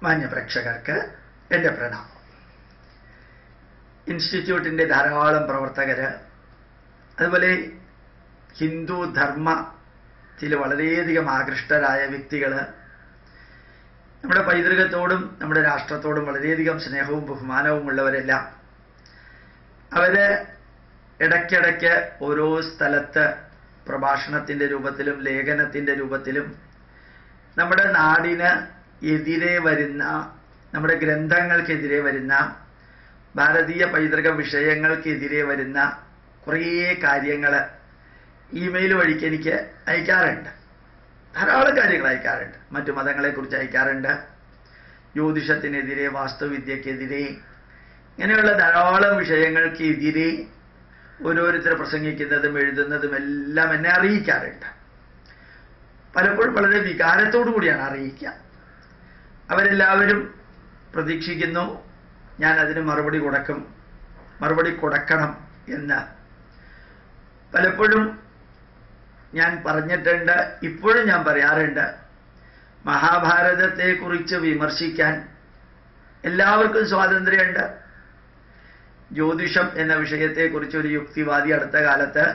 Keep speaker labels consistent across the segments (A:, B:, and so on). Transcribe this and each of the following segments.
A: മാന്യപ്രേക്ഷകർക്ക് എൻ്റെ പ്രണാമം ഇൻസ്റ്റിറ്റ്യൂട്ടിൻ്റെ ധാരാളം പ്രവർത്തകര് അതുപോലെ ഹിന്ദു ധർമ്മത്തിൽ വളരെയധികം ആകൃഷ്ടരായ വ്യക്തികൾ നമ്മുടെ പൈതൃകത്തോടും നമ്മുടെ രാഷ്ട്രത്തോടും വളരെയധികം സ്നേഹവും ബഹുമാനവും ഉള്ളവരെല്ലാം അവര് ഇടയ്ക്കിടയ്ക്ക് ഓരോ സ്ഥലത്ത് പ്രഭാഷണത്തിൻ്റെ രൂപത്തിലും ലേഖനത്തിൻ്റെ രൂപത്തിലും നമ്മുടെ നാടിന് എതിരെ വരുന്ന നമ്മുടെ ഗ്രന്ഥങ്ങൾക്കെതിരെ വരുന്ന ഭാരതീയ പൈതൃക വിഷയങ്ങൾക്കെതിരെ വരുന്ന കുറേ കാര്യങ്ങൾ ഇമെയിൽ വഴിക്ക് എനിക്ക് അയക്കാറുണ്ട് ധാരാളം കാര്യങ്ങൾ അയക്കാറുണ്ട് മറ്റു മതങ്ങളെക്കുറിച്ച് അയക്കാറുണ്ട് ജ്യോതിഷത്തിനെതിരെ വാസ്തുവിദ്യക്കെതിരെ ഇങ്ങനെയുള്ള ധാരാളം വിഷയങ്ങൾക്കെതിരെ ഓരോരുത്തർ പ്രസംഗിക്കുന്നതും എഴുതുന്നതും എല്ലാം എന്നെ അറിയിക്കാറുണ്ട് പലപ്പോഴും വളരെ വികാരത്തോടു കൂടിയാണ് അറിയിക്കുക അവരെല്ലാവരും പ്രതീക്ഷിക്കുന്നു ഞാൻ അതിന് മറുപടി കൊടുക്കും മറുപടി കൊടുക്കണം എന്ന് പലപ്പോഴും ഞാൻ പറഞ്ഞിട്ടുണ്ട് ഇപ്പോഴും ഞാൻ പറയാറുണ്ട് മഹാഭാരതത്തെക്കുറിച്ച് വിമർശിക്കാൻ എല്ലാവർക്കും സ്വാതന്ത്ര്യമുണ്ട് ജ്യോതിഷം എന്ന വിഷയത്തെക്കുറിച്ച് ഒരു യുക്തിവാദി അടുത്ത കാലത്ത്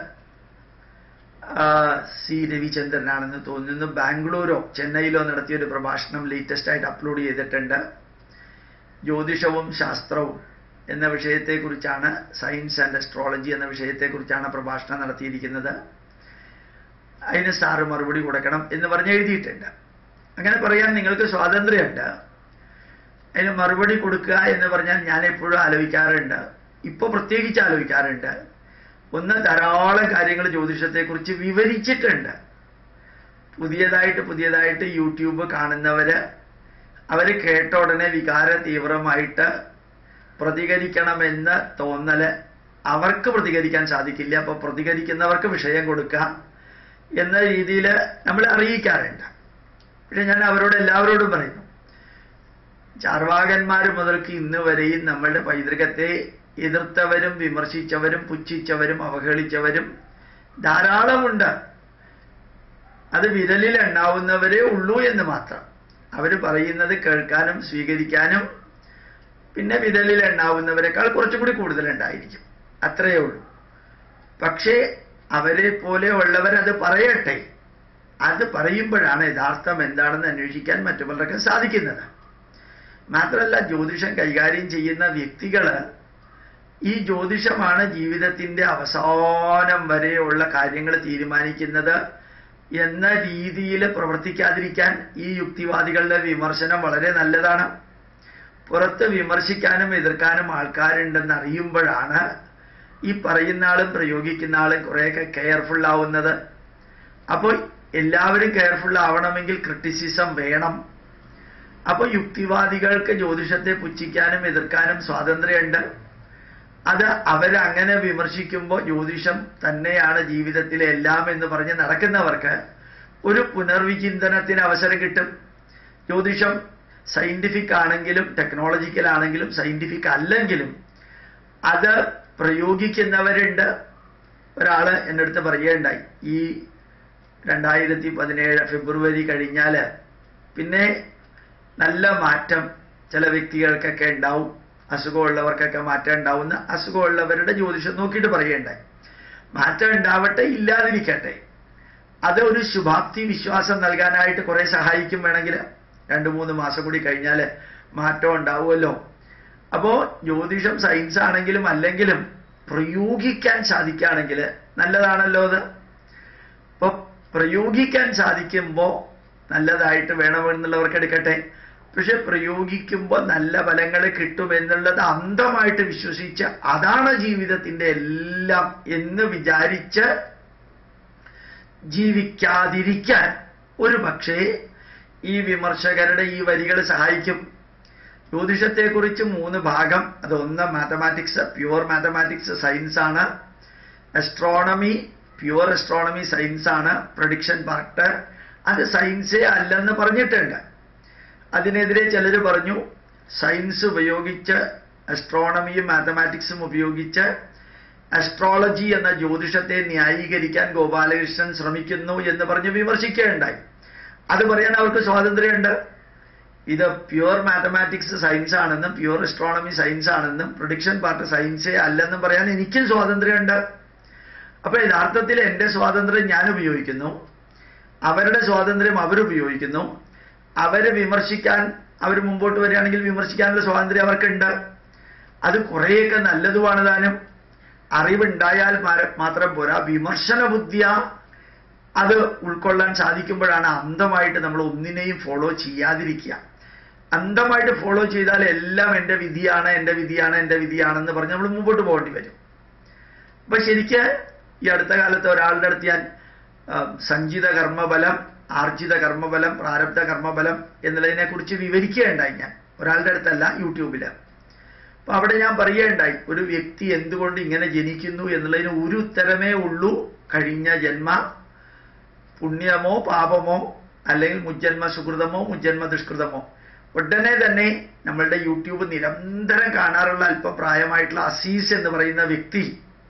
A: സി രവിചന്ദ്രനാണെന്ന് തോന്നുന്നു ബാംഗ്ലൂരോ ചെന്നൈയിലോ നടത്തിയ ഒരു പ്രഭാഷണം ലേറ്റസ്റ്റ് ആയിട്ട് അപ്ലോഡ് ചെയ്തിട്ടുണ്ട് ജ്യോതിഷവും ശാസ്ത്രവും എന്ന വിഷയത്തെക്കുറിച്ചാണ് സയൻസ് ആൻഡ് അസ്ട്രോളജി എന്ന വിഷയത്തെക്കുറിച്ചാണ് പ്രഭാഷണം നടത്തിയിരിക്കുന്നത് അതിന് സാറ് മറുപടി കൊടുക്കണം എന്ന് പറഞ്ഞ് എഴുതിയിട്ടുണ്ട് അങ്ങനെ പറയാൻ നിങ്ങൾക്ക് സ്വാതന്ത്ര്യമുണ്ട് അതിന് മറുപടി കൊടുക്കുക എന്ന് പറഞ്ഞാൽ ഞാൻ എപ്പോഴും ആലോചിക്കാറുണ്ട് ഇപ്പൊ പ്രത്യേകിച്ച് ആലോചിക്കാറുണ്ട് ഒന്ന് ധാരാളം കാര്യങ്ങൾ ജ്യോതിഷത്തെക്കുറിച്ച് വിവരിച്ചിട്ടുണ്ട് പുതിയതായിട്ട് പുതിയതായിട്ട് യൂട്യൂബ് കാണുന്നവര് അവര് കേട്ട ഉടനെ വികാര തീവ്രമായിട്ട് പ്രതികരിക്കണമെന്ന് തോന്നല് അവർക്ക് പ്രതികരിക്കാൻ സാധിക്കില്ല അപ്പൊ പ്രതികരിക്കുന്നവർക്ക് വിഷയം കൊടുക്കുക എന്ന രീതിയിൽ നമ്മൾ അറിയിക്കാറുണ്ട് പക്ഷെ ഞാൻ അവരോട് എല്ലാവരോടും പറയുന്നു ചാർവാകന്മാർ മുതൽക്ക് ഇന്ന് വരെയും നമ്മളുടെ പൈതൃകത്തെ എതിർത്തവരും വിമർശിച്ചവരും പുച്ഛിച്ചവരും അവഹേളിച്ചവരും ധാരാളമുണ്ട് അത് വിരലിൽ എണ്ണാവുന്നവരേ ഉള്ളൂ എന്ന് മാത്രം അവർ പറയുന്നത് കേൾക്കാനും സ്വീകരിക്കാനും പിന്നെ വിരലിൽ എണ്ണാവുന്നവരെക്കാൾ കുറച്ചുകൂടി കൂടുതലുണ്ടായിരിക്കും അത്രയേ ഉള്ളൂ പക്ഷേ അവരെ പോലെ ഉള്ളവരത് പറയട്ടെ അത് പറയുമ്പോഴാണ് യഥാർത്ഥം എന്താണെന്ന് അന്വേഷിക്കാൻ മറ്റു പലർക്കും സാധിക്കുന്നത് മാത്രമല്ല ജ്യോതിഷം കൈകാര്യം ചെയ്യുന്ന വ്യക്തികള് ഈ ജ്യോതിഷമാണ് ജീവിതത്തിന്റെ അവസാനം വരെയുള്ള കാര്യങ്ങൾ തീരുമാനിക്കുന്നത് എന്ന രീതിയിൽ പ്രവർത്തിക്കാതിരിക്കാൻ ഈ യുക്തിവാദികളുടെ വിമർശനം വളരെ നല്ലതാണ് പുറത്ത് വിമർശിക്കാനും എതിർക്കാനും ആൾക്കാരുണ്ടെന്ന് അറിയുമ്പോഴാണ് ഈ പറയുന്ന ആളും പ്രയോഗിക്കുന്ന ആളും കുറേയൊക്കെ കെയർഫുൾ ആവുന്നത് അപ്പോൾ എല്ലാവരും കെയർഫുൾ ആവണമെങ്കിൽ ക്രിറ്റിസിസം വേണം അപ്പോൾ യുക്തിവാദികൾക്ക് ജ്യോതിഷത്തെ പുച്ഛിക്കാനും എതിർക്കാനും സ്വാതന്ത്ര്യമുണ്ട് അത് അവരങ്ങനെ വിമർശിക്കുമ്പോൾ ജ്യോതിഷം തന്നെയാണ് ജീവിതത്തിലെ എല്ലാം എന്ന് പറഞ്ഞ് നടക്കുന്നവർക്ക് ഒരു പുനർവിചിന്തനത്തിന് അവസരം കിട്ടും ജ്യോതിഷം സയന്റിഫിക് ആണെങ്കിലും ടെക്നോളജിക്കൽ ആണെങ്കിലും സയന്റിഫിക് അല്ലെങ്കിലും അത് പ്രയോഗിക്കുന്നവരുണ്ട് ഒരാള് എൻ്റെ അടുത്ത് പറയുകയുണ്ടായി ഈ രണ്ടായിരത്തി പതിനേഴ് ഫെബ്രുവരി കഴിഞ്ഞാൽ പിന്നെ നല്ല മാറ്റം ചില വ്യക്തികൾക്കൊക്കെ ഉണ്ടാവും അസുഖമുള്ളവർക്കൊക്കെ മാറ്റം ഉണ്ടാവുന്ന അസുഖമുള്ളവരുടെ ജ്യോതിഷം നോക്കിയിട്ട് പറയണ്ടായി മാറ്റം ഉണ്ടാവട്ടെ ഇല്ലാതിരിക്കട്ടെ അത് ഒരു ശുഭാപ്തി വിശ്വാസം നൽകാനായിട്ട് കുറെ സഹായിക്കും വേണമെങ്കിൽ രണ്ട് മൂന്ന് മാസം കൂടി കഴിഞ്ഞാൽ മാറ്റം ഉണ്ടാവുമല്ലോ അപ്പോ ജ്യോതിഷം സയൻസ് ആണെങ്കിലും അല്ലെങ്കിലും പ്രയോഗിക്കാൻ സാധിക്കുകയാണെങ്കിൽ നല്ലതാണല്ലോ അത് അപ്പൊ പ്രയോഗിക്കാൻ സാധിക്കുമ്പോൾ നല്ലതായിട്ട് വേണമെന്നുള്ളവർക്ക് എടുക്കട്ടെ പക്ഷെ പ്രയോഗിക്കുമ്പോൾ നല്ല ഫലങ്ങൾ കിട്ടുമെന്നുള്ളത് അന്ധമായിട്ട് വിശ്വസിച്ച് അതാണ് ജീവിതത്തിന്റെ എല്ലാം എന്ന് വിചാരിച്ച് ജീവിക്കാതിരിക്കാൻ ഒരു പക്ഷേ ഈ വിമർശകരുടെ ഈ വരികൾ സഹായിക്കും ജ്യോതിഷത്തെക്കുറിച്ച് മൂന്ന് ഭാഗം അത് ഒന്ന് മാത്തമാറ്റിക്സ് പ്യുവർ മാത്തമാറ്റിക്സ് സയൻസ് ആണ് അസ്ട്രോണമി പ്യുവർ അസ്ട്രോണമി സയൻസ് ആണ് പ്രഡിക്ഷൻ പാർട്ട് അത് സയൻസേ അല്ലെന്ന് പറഞ്ഞിട്ടുണ്ട് അതിനെതിരെ ചിലർ പറഞ്ഞു സയൻസ് ഉപയോഗിച്ച് അസ്ട്രോണമിയും മാത്തമാറ്റിക്സും ഉപയോഗിച്ച് അസ്ട്രോളജി എന്ന ജ്യോതിഷത്തെ ന്യായീകരിക്കാൻ ഗോപാലകൃഷ്ണൻ ശ്രമിക്കുന്നു എന്ന് പറഞ്ഞ് വിമർശിക്കുകയുണ്ടായി അത് പറയാൻ അവർക്ക് സ്വാതന്ത്ര്യമുണ്ട് ഇത് പ്യുവർ മാത്തമാറ്റിക്സ് സയൻസ് ആണെന്നും പ്യുവർ അസ്ട്രോണമി സയൻസ് ആണെന്നും പ്രൊഡിക്ഷൻ പാർട്ട് സയൻസേ അല്ലെന്നും പറയാൻ എനിക്കും സ്വാതന്ത്ര്യമുണ്ട് അപ്പൊ യഥാർത്ഥത്തിൽ എന്റെ സ്വാതന്ത്ര്യം ഞാൻ ഉപയോഗിക്കുന്നു അവരുടെ സ്വാതന്ത്ര്യം അവരുപയോഗിക്കുന്നു അവര് വിമർശിക്കാൻ അവർ മുമ്പോട്ട് വരികയാണെങ്കിൽ വിമർശിക്കാനുള്ള സ്വാതന്ത്ര്യം അവർക്കുണ്ട് അത് കുറേയൊക്കെ നല്ലതുമാണ് താനും അറിവുണ്ടായാൽ മാര- മാത്രം പോരാ വിമർശന ബുദ്ധിയ അത് ഉൾക്കൊള്ളാൻ സാധിക്കുമ്പോഴാണ് അന്ധമായിട്ട് നമ്മൾ ഒന്നിനെയും ഫോളോ ചെയ്യാതിരിക്കുക അന്ധമായിട്ട് ഫോളോ ചെയ്താൽ എല്ലാം എൻ്റെ വിധിയാണ് എൻ്റെ വിധിയാണ് എൻ്റെ വിധിയാണെന്ന് പറഞ്ഞ് നമ്മൾ മുമ്പോട്ട് പോകേണ്ടി വരും അപ്പൊ ശരിക്ക് ഈ അടുത്ത കാലത്ത് ഒരാളുടെ അടുത്ത് ഞാൻ ആ, സഞ്ചിത കർമ്മബലം ആർജിത കർമ്മബലം പ്രാരബ്ധ കർമ്മബലം എന്നുള്ളതിനെ കുറിച്ച് വിവരിക്കുകയുണ്ടായി ഞാൻ ഒരാളുടെ അടുത്തല്ല യൂട്യൂബില് അപ്പൊ അവിടെ ഞാൻ പറയുകയുണ്ടായി ഒരു വ്യക്തി എന്തുകൊണ്ട് ഇങ്ങനെ ജനിക്കുന്നു എന്നുള്ളതിന് ഒരു ഉത്തരമേ ഉള്ളൂ കഴിഞ്ഞ ജന്മ പുണ്യമോ പാപമോ അല്ലെങ്കിൽ മുജ്ജന്മ സുഹൃതമോ മുജ്ജന്മ ദുഷ്കൃതമോ ഉടനെ തന്നെ നമ്മളുടെ യൂട്യൂബ് നിരന്തരം കാണാറുള്ള അല്പം പ്രായമായിട്ടുള്ള അസീസ് എന്ന് പറയുന്ന വ്യക്തി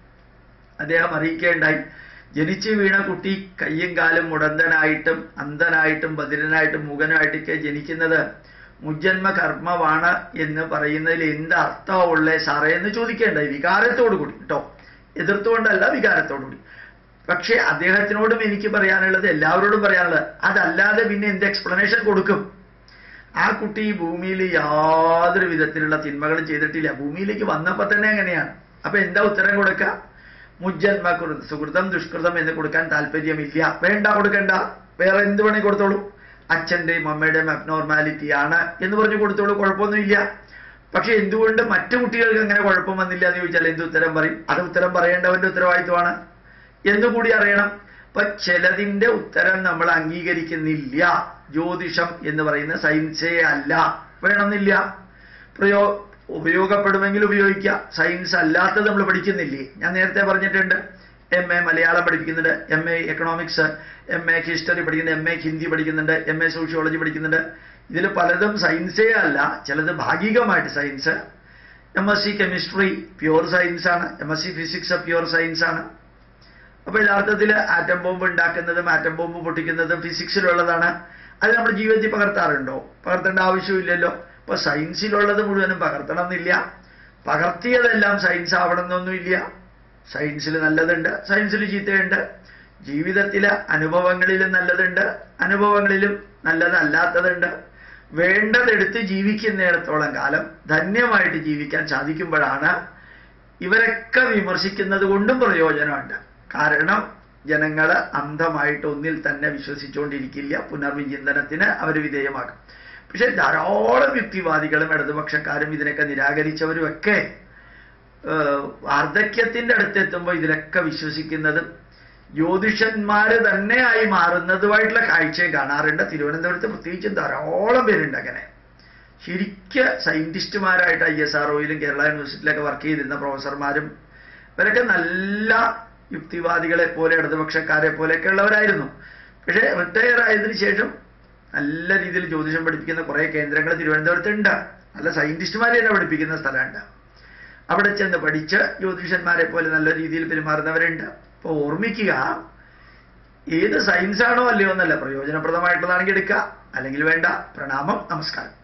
A: അദ്ദേഹം അറിയിക്കുകയുണ്ടായി ജനിച്ചു വീണ കുട്ടി കയ്യും കാലും മുടന്തനായിട്ടും അന്ധനായിട്ടും ബദിരനായിട്ടും മൂകനായിട്ടൊക്കെ ജനിക്കുന്നത് മുജ്ജന്മ കർമ്മമാണ് എന്ന് പറയുന്നതിൽ എന്ത് അർത്ഥമുള്ളേ സാറേ എന്ന് ചോദിക്കേണ്ടായി വികാരത്തോടു കൂടി കേട്ടോ എതിർത്തുകൊണ്ടല്ല വികാരത്തോടു കൂടി പക്ഷേ അദ്ദേഹത്തിനോടും എനിക്ക് പറയാനുള്ളത് എല്ലാവരോടും പറയാനുള്ളത് അതല്ലാതെ പിന്നെ എന്ത് എക്സ്പ്ലനേഷൻ കൊടുക്കും ആ കുട്ടി ഈ ഭൂമിയിൽ യാതൊരു വിധത്തിലുള്ള തിന്മകളും ചെയ്തിട്ടില്ല ഭൂമിയിലേക്ക് വന്നപ്പോ തന്നെ അങ്ങനെയാണ് അപ്പൊ എന്താ ഉത്തരം കൊടുക്കുക മുജ്ജന്മ കൃ- സുഹൃതം ദുഷ്കൃതം എന്ന് കൊടുക്കാൻ താല്പര്യമില്ല വേണ്ട കൊടുക്കണ്ട വേറെ എന്ത് വേണേ കൊടുത്തോളൂ അച്ഛന്റെയും അമ്മയുടെയും അബ്നോർമാലിറ്റി ആണ് എന്ന് പറഞ്ഞു കൊടുത്തോളൂ കുഴപ്പമൊന്നുമില്ല പക്ഷെ എന്തുകൊണ്ട് മറ്റു കുട്ടികൾക്ക് അങ്ങനെ കുഴപ്പം വന്നില്ല എന്ന് ചോദിച്ചാൽ എന്ത് ഉത്തരം പറയും അത് ഉത്തരം പറയേണ്ടവന്റെ ഉത്തരവാദിത്വമാണ് എന്നുകൂടി അറിയണം അപ്പൊ ചിലതിന്റെ ഉത്തരം നമ്മൾ അംഗീകരിക്കുന്നില്ല ജ്യോതിഷം എന്ന് പറയുന്ന സയൻസേ അല്ല വേണമെന്നില്ല പ്രയോ ഉപയോഗപ്പെടുമെങ്കിൽ ഉപയോഗിക്കുക സയൻസ് അല്ലാത്തത് നമ്മൾ പഠിക്കുന്നില്ലേ ഞാൻ നേരത്തെ പറഞ്ഞിട്ടുണ്ട് എം എ മലയാളം പഠിപ്പിക്കുന്നുണ്ട് M A economics M A history പഠിക്കുന്നുണ്ട് എം എ ഹിന്ദി പഠിക്കുന്നുണ്ട് എം എ സോഷ്യോളജി പഠിക്കുന്നുണ്ട് ഇതിൽ പലതും സയൻസേ അല്ല ചിലത് ഭാഗികമായിട്ട് science M S C chemistry pure science ആണ് M S C physics pure science ആണ് അപ്പൊ യഥാർത്ഥത്തിൽ ആറ്റം ബോംബ് ഉണ്ടാക്കുന്നതും ആറ്റം ബോംബ് പൊട്ടിക്കുന്നതും ഫിസിക്സിലുള്ളതാണ് അത് നമ്മുടെ ജീവിതത്തിൽ പകർത്താറുണ്ടോ പകർത്തേണ്ട ആവശ്യമില്ലല്ലോ അപ്പൊ സയൻസിലുള്ളത് മുഴുവനും പകർത്തണം എന്നില്ല പകർത്തിയതെല്ലാം സയൻസ് ആവണമെന്നൊന്നുമില്ല സയൻസിൽ നല്ലതുണ്ട് സയൻസിൽ ചീത്തയുണ്ട് ജീവിതത്തിലെ അനുഭവങ്ങളിലും നല്ലതുണ്ട് അനുഭവങ്ങളിലും നല്ലതല്ലാത്തതുണ്ട് വേണ്ടതെടുത്ത് ജീവിക്കുന്നിടത്തോളം കാലം ധന്യമായിട്ട് ജീവിക്കാൻ സാധിക്കുമ്പോഴാണ് ഇവരൊക്കെ വിമർശിക്കുന്നത് കൊണ്ടും പ്രയോജനമുണ്ട് കാരണം ജനങ്ങൾ അന്ധമായിട്ട് ഒന്നിൽ തന്നെ വിശ്വസിച്ചുകൊണ്ടിരിക്കില്ല പുനർവിചിന്തനത്തിന് അവർ വിധേയമാകും പക്ഷെ ധാരാളം യുക്തിവാദികളും ഇടതുപക്ഷക്കാരും ഇതിനൊക്കെ നിരാകരിച്ചവരും ഒക്കെ ഏഹ്, വാർദ്ധക്യത്തിന്റെ അടുത്തെത്തുമ്പോൾ ഇതിലൊക്കെ വിശ്വസിക്കുന്നതും ജ്യോതിഷന്മാര് തന്നെയായി മാറുന്നതുമായിട്ടുള്ള കാഴ്ചയും കാണാറുണ്ട് തിരുവനന്തപുരത്ത് പ്രത്യേകിച്ചും ധാരാളം പേരുണ്ട് അങ്ങനെ ശരിക്ക് സയന്റിസ്റ്റുമാരായിട്ട് ഐ എസ് ആർ ഒയിലും കേരള യൂണിവേഴ്സിറ്റിയിലൊക്കെ വർക്ക് ചെയ്തിരുന്ന പ്രൊഫസർമാരും ഇവരൊക്കെ നല്ല യുക്തിവാദികളെ പോലെ ഇടതുപക്ഷക്കാരെ പോലെയൊക്കെ ഉള്ളവരായിരുന്നു പക്ഷേ റിട്ടയർ ആയതിനു ശേഷം നല്ല രീതിയിൽ ജ്യോതിഷം പഠിപ്പിക്കുന്ന കുറേ കേന്ദ്രങ്ങൾ തിരുവനന്തപുരത്ത് ഉണ്ട് നല്ല സയന്റിസ്റ്റുമാരെ തന്നെ പഠിപ്പിക്കുന്ന സ്ഥലമുണ്ട് അവിടെ ചെന്ന് പഠിച്ച് ജ്യോതിഷന്മാരെ പോലെ നല്ല രീതിയിൽ പെരുമാറുന്നവരുണ്ട് അപ്പോൾ ഓർമ്മിക്കുക ഏത് സയൻസാണോ അല്ലയോ എന്നല്ല പ്രയോജനപ്രദമായിട്ടുള്ളതാണെങ്കിൽ എടുക്കുക അല്ലെങ്കിൽ വേണ്ട പ്രണാമം നമസ്കാരം